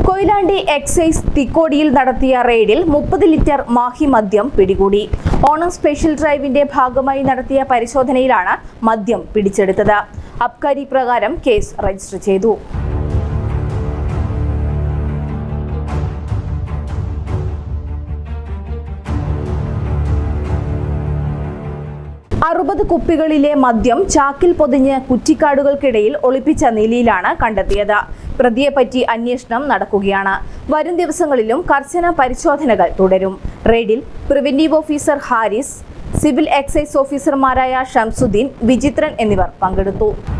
Koyilandy excise തിക്കോടിയിൽ നടത്തിയ റെയ്ഡിൽ മുപ്പത് ലിറ്റർ മാഹി മദ്യം പിടികൂടി ഓണം സ്പെഷ്യൽ ഡ്രൈവിന്റെ ഭാഗമായി നടത്തിയ പരിശോധനയിലാണ് മദ്യം പിടിച്ചെടുത്തത് അബ്കാരി പ്രകാരം കേസ് രജിസ്റ്റർ ചെയ്തു അറുപത് കുപ്പികളിലെ മദ്യം ചാക്കിൽ പൊതിഞ്ഞ് കുറ്റിക്കാടുകൾക്കിടയിൽ ഒളിപ്പിച്ച നിലയിലാണ് കണ്ടെത്തിയത് പ്രതിയെപ്പറ്റി അന്വേഷണം നടക്കുകയാണ് വരും ദിവസങ്ങളിലും കർശന പരിശോധനകൾ തുടരും റെയ്ഡിൽ preventive officer Haris civil excise ഓഫീസർമാരായ ഷംസുദ്ദീൻ വിചിത്രൻ എന്നിവർ പങ്കെടുത്തു